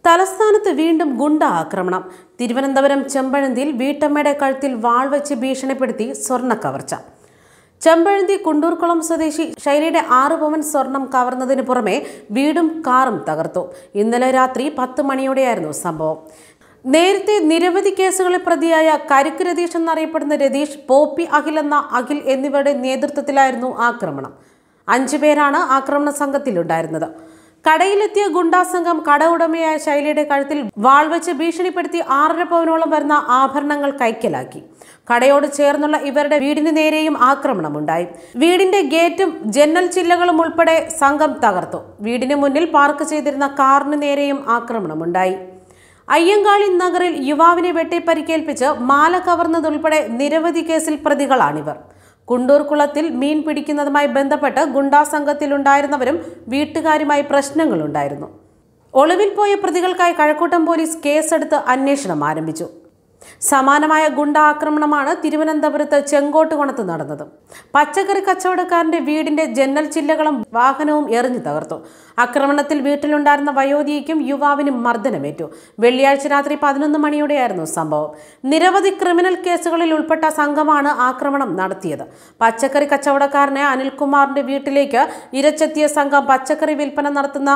തലസ്ഥാനത്ത് വീണ്ടും ഗുണ്ട ആക്രമണം തിരുവനന്തപുരം ചെമ്പഴന്തിയിൽ വീട്ടമ്മയുടെ കഴുത്തിൽ വാൾ വെച്ച് ഭീഷണിപ്പെടുത്തി സ്വർണ്ണ കവർച്ച ചെമ്പഴന്തി കുണ്ടൂർക്കുളം സ്വദേശി ശൈലിയുടെ ആറ് പവൻ സ്വർണം കവർന്നതിന് പുറമെ വീടും കാറും തകർത്തു ഇന്നലെ രാത്രി പത്ത് മണിയോടെയായിരുന്നു സംഭവം നേരത്തെ നിരവധി കേസുകളിൽ പ്രതിയായ കരിക്ക് രതീഷ് എന്നറിയപ്പെടുന്ന രതീഷ് പോപ്പി അഖിൽ എന്ന അഖിൽ എന്നിവരുടെ നേതൃത്വത്തിലായിരുന്നു ആക്രമണം അഞ്ചു പേരാണ് ആക്രമണ സംഘത്തിലുണ്ടായിരുന്നത് കടയിലെത്തിയ ഗുണ്ടാ സംഘം കട ഉടമയായ ശൈലിയുടെ കഴുത്തിൽ വാൾ വെച്ച് ഭീഷണിപ്പെടുത്തി ആറര പവനോളം വരുന്ന ആഭരണങ്ങൾ കൈക്കലാക്കി കടയോട് ചേർന്നുള്ള ഇവരുടെ വീടിന് നേരെയും ആക്രമണമുണ്ടായി വീടിന്റെ ഗേറ്റും ജന്നൽ ചില്ലകളും ഉൾപ്പെടെ സംഘം തകർത്തു വീടിന് മുന്നിൽ പാർക്ക് ചെയ്തിരുന്ന കാറിന് നേരെയും ആക്രമണമുണ്ടായി അയ്യങ്കാളി നഗറിൽ യുവാവിനെ വെട്ടിപ്പരിക്കേൽപ്പിച്ച് മാല കവർന്നതുൾപ്പെടെ നിരവധി കേസിൽ പ്രതികളാണിവർ കുണ്ടൂർക്കുളത്തിൽ മീൻ പിടിക്കുന്നതുമായി ബന്ധപ്പെട്ട് ഗുണ്ടാ സംഘത്തിലുണ്ടായിരുന്നവരും വീട്ടുകാരുമായി പ്രശ്നങ്ങളുണ്ടായിരുന്നു ഒളിവിൽ പോയ പ്രതികൾക്കായി കഴക്കൂട്ടം പോലീസ് കേസെടുത്ത് അന്വേഷണം ആരംഭിച്ചു സമാനമായ ഗുണ്ട ആക്രമണമാണ് തിരുവനന്തപുരത്ത് ചെങ്കോട്ടുകുണത്ത് നടന്നത് പച്ചക്കറി കച്ചവടക്കാരന്റെ വീടിന്റെ ജന്നൽ ചില്ലകളും വാഹനവും എറിഞ്ഞു തകർത്തു ആക്രമണത്തിൽ വീട്ടിലുണ്ടായിരുന്ന വയോധികയ്ക്കും യുവാവിനും മർദ്ദനമേറ്റു വെള്ളിയാഴ്ച രാത്രി പതിനൊന്ന് മണിയോടെയായിരുന്നു സംഭവം നിരവധി ക്രിമിനൽ കേസുകളിൽ ഉൾപ്പെട്ട സംഘമാണ് ആക്രമണം നടത്തിയത് പച്ചക്കറി കച്ചവടക്കാരനെ അനിൽകുമാറിന്റെ വീട്ടിലേക്ക് ഇരച്ചെത്തിയ സംഘം പച്ചക്കറി വിൽപ്പന നടത്തുന്ന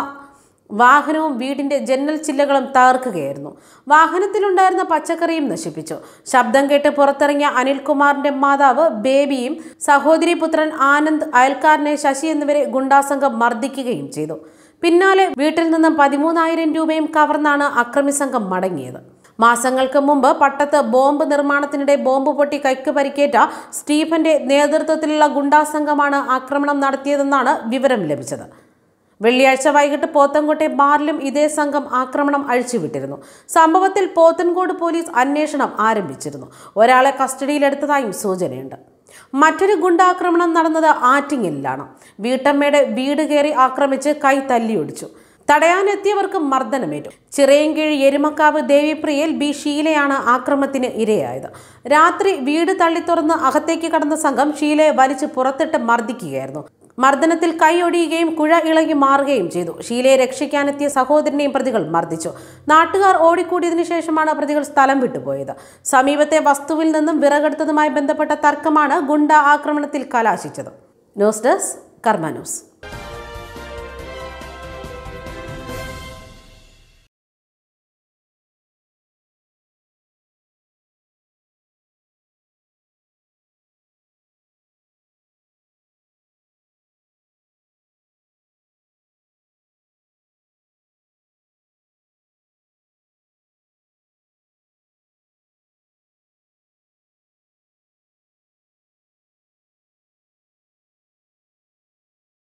വാഹനവും വീടിന്റെ ജന്നൽ ചില്ലകളും തകർക്കുകയായിരുന്നു വാഹനത്തിലുണ്ടായിരുന്ന പച്ചക്കറിയും നശിപ്പിച്ചു ശബ്ദം കേട്ട് പുറത്തിറങ്ങിയ അനിൽകുമാറിന്റെ മാതാവ് ബേബിയും സഹോദരി പുത്രൻ ആനന്ദ് അയൽക്കാരനെ ശശി എന്നിവരെ ഗുണ്ടാസംഘം മർദ്ദിക്കുകയും ചെയ്തു പിന്നാലെ വീട്ടിൽ നിന്നും പതിമൂന്നായിരം രൂപയും കവർന്നാണ് അക്രമി സംഘം മടങ്ങിയത് മാസങ്ങൾക്ക് മുമ്പ് പട്ടത്ത് ബോംബ് നിർമ്മാണത്തിനിടെ ബോംബ് പൊട്ടി കൈക്ക് പരിക്കേറ്റ സ്റ്റീഫന്റെ നേതൃത്വത്തിലുള്ള ഗുണ്ടാസംഘമാണ് ആക്രമണം നടത്തിയതെന്നാണ് വിവരം ലഭിച്ചത് വെള്ളിയാഴ്ച വൈകിട്ട് പോത്തൻകോട്ടെ ബാറിലും ഇതേ സംഘം ആക്രമണം അഴിച്ചുവിട്ടിരുന്നു സംഭവത്തിൽ പോത്തൻകോട് പോലീസ് അന്വേഷണം ആരംഭിച്ചിരുന്നു ഒരാളെ കസ്റ്റഡിയിലെടുത്തതായും സൂചനയുണ്ട് മറ്റൊരു ഗുണ്ടാക്രമണം നടന്നത് ആറ്റിങ്ങലിലാണ് വീട്ടമ്മയുടെ വീട് കയറി ആക്രമിച്ച് കൈ തല്ലിയൊടിച്ചു തടയാനെത്തിയവർക്ക് മർദ്ദനമേറ്റു ചിറയൻകീഴ് എരുമക്കാവ് ദേവിപ്രിയയിൽ ബി ഷീലയാണ് ആക്രമണത്തിന് ഇരയായത് രാത്രി വീട് തള്ളിത്തുറന്ന് അകത്തേക്ക് കടന്ന സംഘം ഷീലയെ വലിച്ചു പുറത്തിട്ട് മർദ്ദിക്കുകയായിരുന്നു മർദ്ദനത്തിൽ കൈയൊടിയുകയും കുഴ ഇളകി മാറുകയും ചെയ്തു ഷീലയെ രക്ഷിക്കാനെത്തിയ സഹോദരനെയും പ്രതികൾ മർദ്ദിച്ചു നാട്ടുകാർ ഓടിക്കൂടിയതിനു ശേഷമാണ് പ്രതികൾ സ്ഥലം വിട്ടുപോയത് സമീപത്തെ വസ്തുവിൽ നിന്നും വിറകെടുത്തതുമായി ബന്ധപ്പെട്ട തർക്കമാണ് ഗുണ്ട ആക്രമണത്തിൽ കലാശിച്ചത് ന്യൂസ് ഡെസ്ക് കർമ്മ ന്യൂസ്